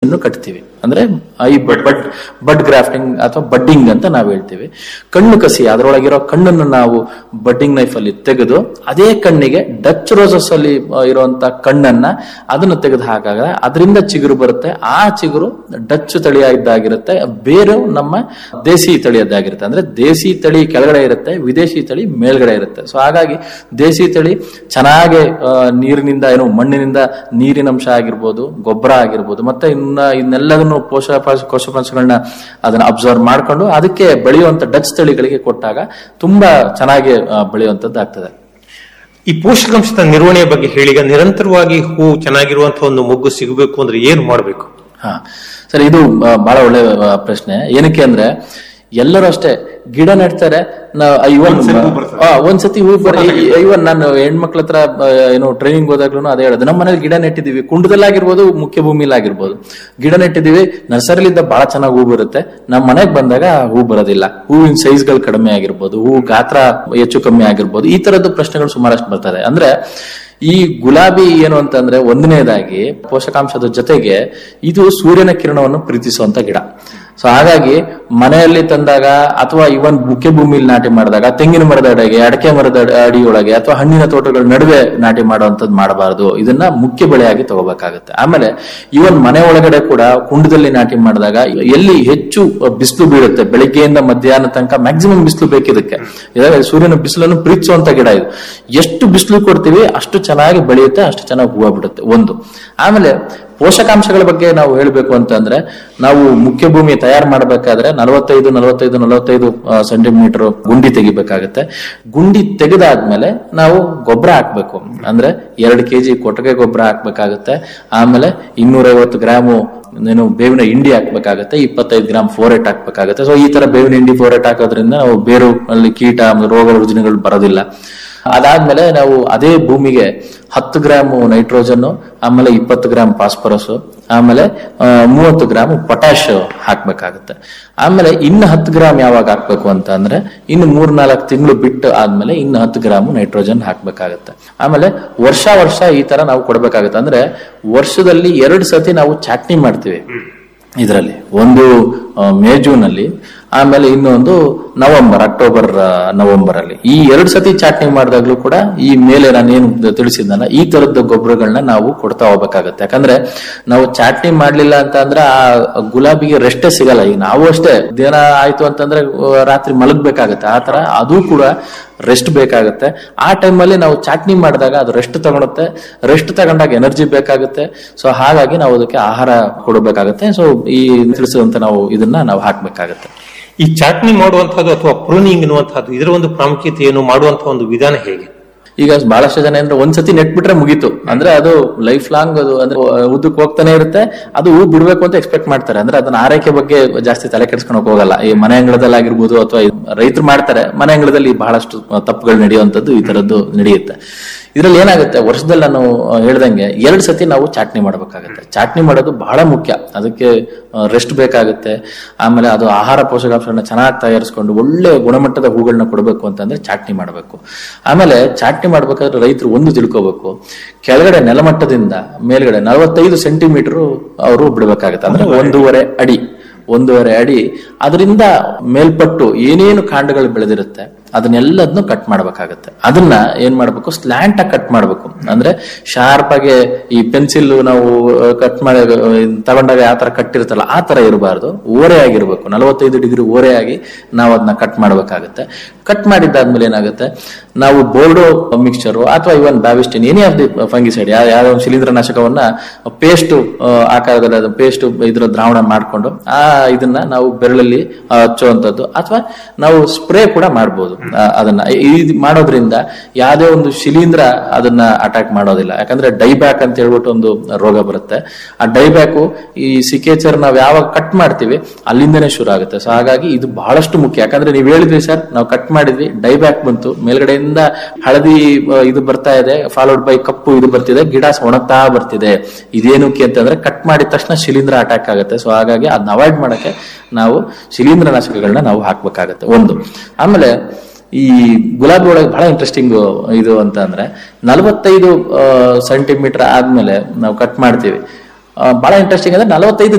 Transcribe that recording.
ಕಟ್ತೀವಿ ಅಂದ್ರೆ ಈ ಬಡ್ ಬಡ್ ಬಡ್ ಗ್ರಾಫ್ಟಿಂಗ್ ಅಥವಾ ಬಡ್ಡಿಂಗ್ ಅಂತ ನಾವು ಹೇಳ್ತೀವಿ ಕಣ್ಣು ಕಸಿ ಅದರೊಳಗಿರೋ ಕಣ್ಣನ್ನು ನಾವು ಬಡ್ಡಿಂಗ್ ನೈಫ್ ಅಲ್ಲಿ ತೆಗೆದು ಅದೇ ಕಣ್ಣಿಗೆ ಡಚ್ ರೋಸಸ್ ಅಲ್ಲಿ ಆ, ಇರುವಂತ ಕಣ್ಣನ್ನ ಅದನ್ನು ತೆಗೆದು ಹಾಕಾಗ ಅದರಿಂದ ಚಿಗುರು ಬರುತ್ತೆ ಆ ಚಿಗುರು ಡಚ್ ತಳಿಯಾಗಿದ್ದಾಗಿರುತ್ತೆ ಬೇರು ನಮ್ಮ ದೇಸಿ ತಳಿಯದ್ದಾಗಿರುತ್ತೆ ಅಂದ್ರೆ ದೇಸಿ ತಳಿ ಕೆಳಗಡೆ ಇರುತ್ತೆ ವಿದೇಶಿ ತಳಿ ಮೇಲ್ಗಡೆ ಇರುತ್ತೆ ಸೊ ಹಾಗಾಗಿ ದೇಸಿ ತಳಿ ಚೆನ್ನಾಗಿ ಆ, ನೀರಿನಿಂದ ಏನು ಮಣ್ಣಿನಿಂದ ನೀರಿನಂಶ ಆಗಿರ್ಬೋದು ಗೊಬ್ಬರ ಆಗಿರ್ಬೋದು ಮತ್ತೆ ಇನ್ನ ಇನ್ನೆಲ್ಲದನ್ನು ಪೋಷಕ ಕೋಶಪಾಂಶಗಳನ್ನ ಅದನ್ನ ಅಬ್ಸರ್ವ್ ಮಾಡ್ಕೊಂಡು ಅದಕ್ಕೆ ಬೆಳೆಯುವಂತ ಡಚ್ ತಳಿಗಳಿಗೆ ಕೊಟ್ಟಾಗ ತುಂಬಾ ಚೆನ್ನಾಗಿ ಆ, ಬೆಳೆಯುವಂತದ್ದು ಆಗ್ತದೆ ಈ ಪೋಷಕಾಂಶದ ನಿರ್ವಹಣೆಯ ಬಗ್ಗೆ ಹೇಳಿ ಈಗ ನಿರಂತರವಾಗಿ ಹೂ ಚೆನ್ನಾಗಿರುವಂತಹ ಒಂದು ಮೊಗ್ಗು ಸಿಗಬೇಕು ಅಂದ್ರೆ ಏನು ಮಾಡಬೇಕು ಹಾ ಸರಿ ಇದು ಆ, ಬಹಳ ಒಳ್ಳೆ ಆ, ಪ್ರಶ್ನೆ ಏನಕ್ಕೆ ಅಂದ್ರೆ ಎಲ್ಲರೂ ಅಷ್ಟೇ ಗಿಡ ನೆಡ್ತಾರೆ ನಾವು ಇವನ್ ಒಂದ್ಸತಿ ಹೂ ಬರ ಇವನ್ ನಾನು ಹೆಣ್ಮಕ್ಳ ಹತ್ರ ಆ, ಏನು ಟ್ರೈನಿಂಗ್ ಹೋದಾಗ್ಲೂ ಅದೇ ಹೇಳೋದು ನಮ್ಮ ಮನೇಲಿ ಗಿಡ ನೆಟ್ಟಿದೀವಿ ಕುಂಡದಲ್ಲಾಗಿರ್ಬೋದು ಮುಖ್ಯ ಭೂಮಿಲಿ ಆಗಿರ್ಬೋದು ಗಿಡ ನೆಟ್ಟಿದೀವಿ ನರ್ಸರಿಲಿದ್ದ ಬಹಳ ಚೆನ್ನಾಗಿ ಹೂ ಬರುತ್ತೆ ನಮ್ಮ ಮನೆಗೆ ಬಂದಾಗ ಹೂ ಬರೋದಿಲ್ಲ ಹೂವಿನ ಸೈಜ್ಗಳು ಕಡಿಮೆ ಆಗಿರ್ಬೋದು ಹೂ ಗಾತ್ರ ಹೆಚ್ಚು ಕಮ್ಮಿ ಆಗಿರ್ಬೋದು ಈ ತರದ್ದು ಪ್ರಶ್ನೆಗಳು ಸುಮಾರಷ್ಟು ಬರ್ತದೆ ಅಂದ್ರೆ ಈ ಗುಲಾಬಿ ಏನು ಅಂತಂದ್ರೆ ಒಂದನೇದಾಗಿ ಪೋಷಕಾಂಶದ ಜೊತೆಗೆ ಇದು ಸೂರ್ಯನ ಕಿರಣವನ್ನು ಪ್ರೀತಿಸುವಂತ ಗಿಡ ಸೊ ಹಾಗಾಗಿ ಮನೆಯಲ್ಲಿ ತಂದಾಗ ಅಥವಾ ಇವನ್ ಮುಖ್ಯ ಭೂಮಿಲಿ ನಾಟಿ ಮಾಡಿದಾಗ ತೆಂಗಿನ ಮರದ ಅಡೆಗೆ ಅಡಕೆ ಮರದ ಅಡ- ಅಡಿಯೊಳಗೆ ಅಥವಾ ಹಣ್ಣಿನ ತೋಟಗಳ ನಡುವೆ ನಾಟಿ ಮಾಡುವಂತದ್ದು ಮಾಡಬಾರದು ಇದನ್ನ ಮುಖ್ಯ ಬೆಳೆಯಾಗಿ ತಗೋಬೇಕಾಗುತ್ತೆ ಆಮೇಲೆ ಇವನ್ ಮನೆ ಒಳಗಡೆ ಕೂಡ ಕುಂಡದಲ್ಲಿ ನಾಟಿ ಮಾಡಿದಾಗ ಎಲ್ಲಿ ಹೆಚ್ಚು ಬಿಸಿಲು ಬೀಳುತ್ತೆ ಬೆಳಿಗ್ಗೆಯಿಂದ ಮಧ್ಯಾಹ್ನ ತನಕ ಮ್ಯಾಕ್ಸಿಮಮ್ ಬಿಸಿಲು ಬೇಕಿದಕ್ಕೆ ಇದಾವೆ ಸೂರ್ಯನ ಬಿಸಿಲನ್ನು ಪ್ರೀತಿಸುವಂತ ಗಿಡ ಇದು ಎಷ್ಟು ಬಿಸಿಲು ಕೊಡ್ತೀವಿ ಅಷ್ಟು ಚೆನ್ನಾಗಿ ಬೆಳೆಯುತ್ತೆ ಅಷ್ಟು ಚೆನ್ನಾಗಿ ಹೂವು ಬಿಡುತ್ತೆ ಒಂದು ಆಮೇಲೆ ಪೋಷಕಾಂಶಗಳ ಬಗ್ಗೆ ನಾವು ಹೇಳಬೇಕು ಅಂತಂದ್ರೆ ನಾವು ಮುಖ್ಯ ಭೂಮಿ ತಯಾರು ಮಾಡಬೇಕಾದ್ರೆ ನಲವತ್ತೈದು ನಲವತ್ತೈದು ನಲವತ್ತೈದು ಸೆಂಟಿಮೀಟರ್ ಗುಂಡಿ ತೆಗಿಬೇಕಾಗತ್ತೆ ಗುಂಡಿ ತೆಗೆದಾದ್ಮೇಲೆ ನಾವು ಗೊಬ್ಬರ ಹಾಕ್ಬೇಕು ಅಂದ್ರೆ ಎರಡು ಕೆಜಿ ಕೊಟ್ಟಿಗೆ ಗೊಬ್ಬರ ಹಾಕ್ಬೇಕಾಗತ್ತೆ ಆಮೇಲೆ ಇನ್ನೂರೈವತ್ತು ಗ್ರಾಮು ಏನು ಬೇವಿನ ಹಿಂಡಿ ಹಾಕ್ಬೇಕಾಗತ್ತೆ ಇಪ್ಪತ್ತೈದು ಗ್ರಾಮ್ ಫೋರೆಟ್ ಹಾಕ್ಬೇಕಾಗತ್ತೆ ಸೊ ಈ ತರ ಬೇವಿನ ಹಿಂಡಿ ಫೋರೆಟ್ ಹಾಕೋದ್ರಿಂದ ನಾವು ಬೇರು ಅಲ್ಲಿ ಕೀಟ ಆಮೇಲೆ ರೋಗ ರುಜಿನಗಳು ಬರೋದಿಲ್ಲ ಅದಾದ್ಮೇಲೆ ನಾವು ಅದೇ ಭೂಮಿಗೆ ಹತ್ತು ಗ್ರಾಮ್ ನೈಟ್ರೋಜನ್ ಆಮೇಲೆ ಇಪ್ಪತ್ತು ಗ್ರಾಮ್ ಫಾಸ್ಫರಸ್ ಆಮೇಲೆ ಆ, ಮೂವತ್ತು ಗ್ರಾಮ್ ಪೊಟ್ಯಾಶ್ ಹಾಕ್ಬೇಕಾಗುತ್ತೆ ಆಮೇಲೆ ಇನ್ನು ಹತ್ತು ಗ್ರಾಮ್ ಯಾವಾಗ ಹಾಕ್ಬೇಕು ಅಂತ ಅಂದ್ರೆ ಇನ್ನು ಮೂರ್ ನಾಲ್ಕು ತಿಂಗಳು ಬಿಟ್ಟು ಆದ್ಮೇಲೆ ಇನ್ನು ಹತ್ತು ಗ್ರಾಮ್ ನೈಟ್ರೋಜನ್ ಹಾಕ್ಬೇಕಾಗುತ್ತೆ ಆಮೇಲೆ ವರ್ಷ ವರ್ಷ ಈ ತರ ನಾವು ಕೊಡ್ಬೇಕಾಗುತ್ತೆ ಅಂದ್ರೆ ವರ್ಷದಲ್ಲಿ ಎರಡು ಸತಿ ನಾವು ಚಾಟ್ನಿ ಮಾಡ್ತೀವಿ ಇದರಲ್ಲಿ ಒಂದು ಆ, ಮೇ ಜೂನ್ ಅಲ್ಲಿ ಆಮೇಲೆ ಇನ್ನೊಂದು ನವೆಂಬರ್ ಅಕ್ಟೋಬರ್ ಆ, ನವೆಂಬರ್ ಅಲ್ಲಿ ಈ ಎರಡು ಸತಿ ಚಾಟ್ನಿ ಮಾಡಿದಾಗ್ಲೂ ಕೂಡ ಈ ಮೇಲೆ ನಾನು ಏನು ತಿಳಿಸಿದ್ನಲ್ಲ ಈ ತರದ ಗೊಬ್ಬರಗಳನ್ನ ನಾವು ಕೊಡ್ತಾ ಹೋಗ್ಬೇಕಾಗತ್ತೆ ಯಾಕಂದ್ರೆ ನಾವು ಚಾಟ್ನಿ ಮಾಡ್ಲಿಲ್ಲ ಅಂತ ಅಂದ್ರೆ ಆ ಗುಲಾಬಿಗೆ ರೆಸ್ಟೇ ಸಿಗಲ್ಲ ಈಗ ನಾವು ಅಷ್ಟೇ ದಿನ ಆಯ್ತು ಅಂತಂದ್ರೆ ಆ, ರಾತ್ರಿ ಮಲಗ್ಬೇಕಾಗತ್ತೆ ಆ ತರ ಅದು ಕೂಡ ರೆಸ್ಟ್ ಬೇಕಾಗುತ್ತೆ ಆ ಟೈಮಲ್ಲಿ ನಾವು ಚಾಟ್ನಿ ಮಾಡಿದಾಗ ಅದು ರೆಸ್ಟ್ ತಗೊಳುತ್ತೆ ರೆಸ್ಟ್ ತಗೊಂಡಾಗ ಎನರ್ಜಿ ಬೇಕಾಗುತ್ತೆ ಸೊ ಹಾಗಾಗಿ ನಾವು ಅದಕ್ಕೆ ಆಹಾರ ಕೊಡಬೇಕಾಗುತ್ತೆ ಸೊ ಈ ತಿಳಿಸುವಂತ ನಾವು ಇದನ್ನ ನಾವು ಹಾಕ್ಬೇಕಾಗತ್ತೆ ಈ ಚಾಟ್ನಿ ಮಾಡುವಂತಹದ್ದು ಅಥವಾ ಪ್ರೂನಿಂಗ್ ಎನ್ನುವಂತಹದ್ದು ಇದರ ಒಂದು ಪ್ರಾಮುಖ್ಯತೆ ಏನು ಮಾಡುವಂತಹ ಒಂದು ವಿಧಾನ ಹೇಗೆ ಈಗ ಬಹಳಷ್ಟು ಜನ ಅಂದ್ರೆ ಒಂದ್ಸತಿ ನೆಟ್ಬಿಟ್ರೆ ಮುಗೀತು ಅಂದ್ರೆ ಅದು ಲೈಫ್ ಲಾಂಗ್ ಅದು ಅಂದ್ರೆ ಉದ್ದಕ್ಕೆ ಹೋಗ್ತಾನೆ ಇರುತ್ತೆ ಅದು ಹೂ ಬಿಡ್ಬೇಕು ಅಂತ ಎಕ್ಸ್ಪೆಕ್ಟ್ ಮಾಡ್ತಾರೆ ಅಂದ್ರೆ ಅದನ್ನ ಆರೈಕೆ ಬಗ್ಗೆ ಜಾಸ್ತಿ ತಲೆ ಕೆಡಿಸ್ಕೊಳಕ್ ಹೋಗಲ್ಲ ಈ ಮನೆ ಅಂಗಳದಲ್ಲಿ ಆಗಿರ್ಬೋದು ಅಥವಾ ರೈತರು ಮಾಡ್ತಾರೆ ಮನೆ ಅಂಗಳದಲ್ಲಿ ಬಹಳಷ್ಟು ತಪ್ಪುಗಳು ನಡೆಯುವಂತದ್ದು ಈ ತರದ್ದು ನಡೆಯುತ್ತೆ ಇದ್ರಲ್ಲಿ ಏನಾಗುತ್ತೆ ವರ್ಷದಲ್ಲಿ ನಾನು ಆ, ಹೇಳ್ದಂಗೆ ಎರಡ್ ಸತಿ ನಾವು ಚಾಟ್ನಿ ಮಾಡಬೇಕಾಗುತ್ತೆ ಚಾಟ್ನಿ ಮಾಡೋದು ಬಹಳ ಮುಖ್ಯ ಅದಕ್ಕೆ ರೆಸ್ಟ್ ಬೇಕಾಗುತ್ತೆ ಆಮೇಲೆ ಅದು ಆಹಾರ ಪೋಷಕಾಂಶಗಳನ್ನ ಚೆನ್ನಾಗಿ ತಯಾರಿಸ್ಕೊಂಡು ಒಳ್ಳೆ ಗುಣಮಟ್ಟದ ಹೂಗಳನ್ನ ಕೊಡಬೇಕು ಅಂತಂದ್ರೆ ಚಾಟ್ನಿ ಮಾಡಬೇಕು ಆಮೇಲೆ ಚಾಟ್ನಿ ಮಾಡ್ಬೇಕಾದ್ರೆ ರೈತರು ಒಂದು ತಿಳ್ಕೋಬೇಕು ಕೆಳಗಡೆ ನೆಲಮಟ್ಟದಿಂದ ಮೇಲ್ಗಡೆ ನಲವತ್ತೈದು ಸೆಂಟಿಮೀಟರ್ ಅವರು ಬಿಡಬೇಕಾಗುತ್ತೆ ಅಂದ್ರೆ ಒಂದೂವರೆ ಅಡಿ ಒಂದೂವರೆ ಅಡಿ ಅದರಿಂದ ಮೇಲ್ಪಟ್ಟು ಏನೇನು ಕಾಂಡಗಳು ಬೆಳೆದಿರುತ್ತೆ ಅದನ್ನೆಲ್ಲದನ್ನು ಕಟ್ ಮಾಡ್ಬೇಕಾಗತ್ತೆ ಅದನ್ನ ಏನ್ ಮಾಡ್ಬೇಕು ಸ್ಲ್ಯಾಂಟ್ ಆಗಿ ಕಟ್ ಮಾಡ್ಬೇಕು ಅಂದ್ರೆ ಶಾರ್ಪ್ ಆಗಿ ಈ ಪೆನ್ಸಿಲ್ ನಾವು ಕಟ್ ಮಾಡಿ ತಗೊಂಡಾಗ ಯಾವ ತರ ಕಟ್ ಇರುತ್ತಲ್ಲ ಆ ತರ ಇರಬಾರ್ದು ಓರೆ ಆಗಿರ್ಬೇಕು ನಲವತ್ತೈದು ಡಿಗ್ರಿ ಓರೆ ಆಗಿ ನಾವು ಅದನ್ನ ಕಟ್ ಮಾಡ್ಬೇಕಾಗತ್ತೆ ಕಟ್ ಮಾಡಿದ್ದಾದ್ಮೇಲೆ ಏನಾಗುತ್ತೆ ನಾವು ಬೋರ್ಡೋ ಮಿಕ್ಸ್ಚರ್ ಅಥವಾ even Bavistin any of the fungicide ಯಾವ ಒಂದು ಶಿಲೀಂಧ್ರನಾಶಕವನ್ನ ಪೇಸ್ಟ್ ಆಕಾರದಲ್ಲಿ ಪೇಸ್ಟ್ ಇದ್ರ ದ್ರಾವಣ ಮಾಡ್ಕೊಂಡು ಆ ಇದನ್ನ ನಾವು ಬೆರಳಲ್ಲಿ ಆ, ಹಚ್ಚುವಂಥದ್ದು ಅಥವಾ ನಾವು ಸ್ಪ್ರೇ ಕೂಡ ಮಾಡ್ಬೋದು ಆ, ಅದನ್ನ ಇದು ಮಾಡೋದ್ರಿಂದ ಯಾವುದೇ ಒಂದು ಶಿಲೀಂಧ್ರ ಅದನ್ನ ಅಟ್ಯಾಕ್ ಮಾಡೋದಿಲ್ಲ ಯಾಕಂದ್ರೆ ಡೈಬ್ಯಾಕ್ ಅಂತ ಹೇಳ್ಬಿಟ್ಟು ಒಂದು ರೋಗ ಬರುತ್ತೆ ಆ ಡೈಬ್ಯಾಕು ಈ ಸಿಕೇಚರ್ ನಾವ್ ಯಾವಾಗ ಕಟ್ ಮಾಡ್ತೀವಿ ಅಲ್ಲಿಂದನೇ ಶುರು ಆಗುತ್ತೆ ಸೊ ಹಾಗಾಗಿ ಇದು ಬಹಳಷ್ಟು ಮುಖ್ಯ ಯಾಕಂದ್ರೆ ನೀವು ಹೇಳಿದ್ವಿ ಸರ್ ನಾವು ಕಟ್ ಮಾಡಿದ್ವಿ ಡೈಬ್ಯಾಕ್ ಬಂತು ಮೇಲ್ಗಡೆಯಿಂದ ಹಳದಿ ಆ, ಇದು ಬರ್ತಾ ಇದೆ ಫಾಲೋಡ್ ಬೈ ಕಪ್ಪು ಇದು ಬರ್ತಿದೆ ಗಿಡ ಒಣಗ್ತಾ ಬರ್ತಿದೆ ಇದೇನಕ್ಕೆ ಅಂತಂದ್ರೆ ಕಟ್ ಮಾಡಿದ ತಕ್ಷಣ ಶಿಲೀಂಧ್ರ ಅಟ್ಯಾಕ್ ಆಗುತ್ತೆ ಸೊ ಹಾಗಾಗಿ ಅದನ್ನ ಅವಾಯ್ಡ್ ಮಾಡಕ್ಕೆ ನಾವು ಶಿಲೀಂಧ್ರನಾಶಕಗಳನ್ನ ನಾವು ಹಾಕ್ಬೇಕಾಗತ್ತೆ ಒಂದು ಆಮೇಲೆ ಈ ಗುಲಾಬಿ ಒಳಗೆ ಬಹಳ ಇಂಟ್ರೆಸ್ಟಿಂಗ್ ಇದು ಅಂತ ಅಂದ್ರೆ ನಲವತ್ತೈದು ಸೆಂಟಿಮೀಟರ್ ಆದ್ಮೇಲೆ ನಾವು ಕಟ್ ಮಾಡ್ತೀವಿ ಆ, ಬಹಳ ಇಂಟ್ರೆಸ್ಟಿಂಗ್ ಅಂದ್ರೆ ನಲವತ್ತೈದು